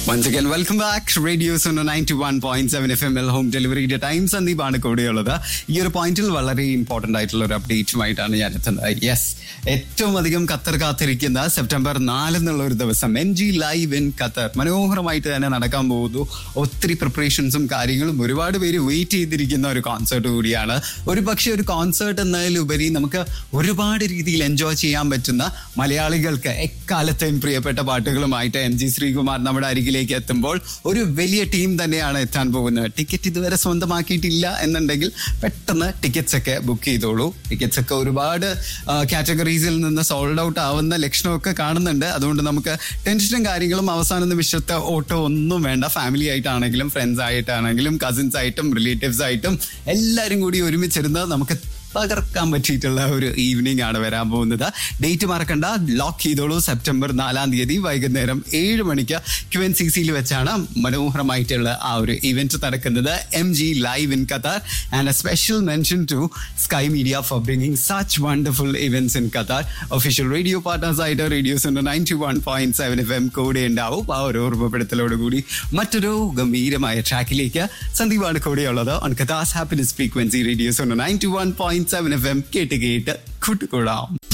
once again welcome back radio സോണോ ninety one point seven F M എൽ home ഡെലിവറിയുടെ time സന്ദീപാണ് കൂടെയുള്ളത് ഈ ഒരു പോയിന്റിൽ വളരെ ഇമ്പോർട്ടന്റ് ആയിട്ടുള്ള ഒരു അപ്ഡേറ്റുമായിട്ടാണ് ഞാൻ എത്തുന്നത് യെസ് ഏറ്റവും അധികം ഖത്തർ കാത്തിരിക്കുന്ന സെപ്റ്റംബർ നാല് എന്നുള്ള ഒരു ദിവസം M G live in Qatar മനോഹരമായിട്ട് തന്നെ നടക്കാൻ പോകുന്നു ഒത്തിരി പ്രിപ്പറേഷൻസും കാര്യങ്ങളും ഒരുപാട് പേര് വെയിറ്റ് ചെയ്തിരിക്കുന്ന ഒരു കോൺസേർട്ട് കൂടിയാണ് ഒരു പക്ഷേ ഒരു കോൺസേർട്ട് എന്നതിലുപരി നമുക്ക് ഒരുപാട് രീതിയിൽ എൻജോയ് ചെയ്യാൻ പറ്റുന്ന മലയാളികൾക്ക് എക്കാലത്തെയും പ്രിയപ്പെട്ട പാട്ടുകളുമായിട്ട് എം ജി ശ്രീകുമാർ നമ്മുടെ അരികിലേക്ക് എത്തുമ്പോൾ ഒരു വലിയ ടീം തന്നെയാണ് എത്താൻ പോകുന്നത് ടിക്കറ്റ് ഇതുവരെ സ്വന്തമാക്കിയിട്ടില്ല എന്നുണ്ടെങ്കിൽ പെട്ടെന്ന് ടിക്കറ്റ്സ് ഒക്കെ ബുക്ക് ചെയ്തോളൂ ടിക്കറ്റ്സ് ഒക്കെ ഒരുപാട് കാറ്റഗറീസിൽ നിന്ന് സോൾഡ് ഔട്ട് ആവുന്ന ലക്ഷണമൊക്കെ കാണുന്നുണ്ട് അതുകൊണ്ട് നമുക്ക് ടെൻഷനും കാര്യങ്ങളും അവസാന നിമിഷത്തെ ഓട്ടോ ഒന്നും വേണ്ട ഫാമിലി ആയിട്ടാണെങ്കിലും ഫ്രണ്ട്സ് ആയിട്ടാണെങ്കിലും കസിൻസ് ആയിട്ടും റിലേറ്റീവ്സ് ആയിട്ടും എല്ലാവരും കൂടി ഒരുമിച്ചിരുന്ന് നമുക്ക് തകർക്കാൻ പറ്റിയിട്ടുള്ള ഒരു ഈവനിങ് ആണ് വരാൻ പോകുന്നത് ഡേറ്റ് മറക്കണ്ട ലോക്ക് ചെയ്തോളൂ സെപ്റ്റംബർ നാലാം തീയതി വൈകുന്നേരം ഏഴ് മണിക്ക് ക്യു എൻ സി സിയിൽ വെച്ചാണ് മനോഹരമായിട്ടുള്ള ആ ഒരു ഇവന്റ് നടക്കുന്നത് M G live in Qatar and a special mention to sky media for bringing such wonderful events in Qatar official radio partners ആയിട്ട് radios ninety one point seven F M കൂടെ ഉണ്ടാവും ആ ഒരു ഓർമ്മപ്പെടുത്തലോടുകൂടി മറ്റൊരു ഗംഭീരമായ ട്രാക്കിലേക്ക് സന്ദീപാണ് കൂടെയുള്ളത് on Qatar's happiness frequency radios ninety one point seven F M കേട്ട് കേട്ട് കൂട്ടുകൂടാം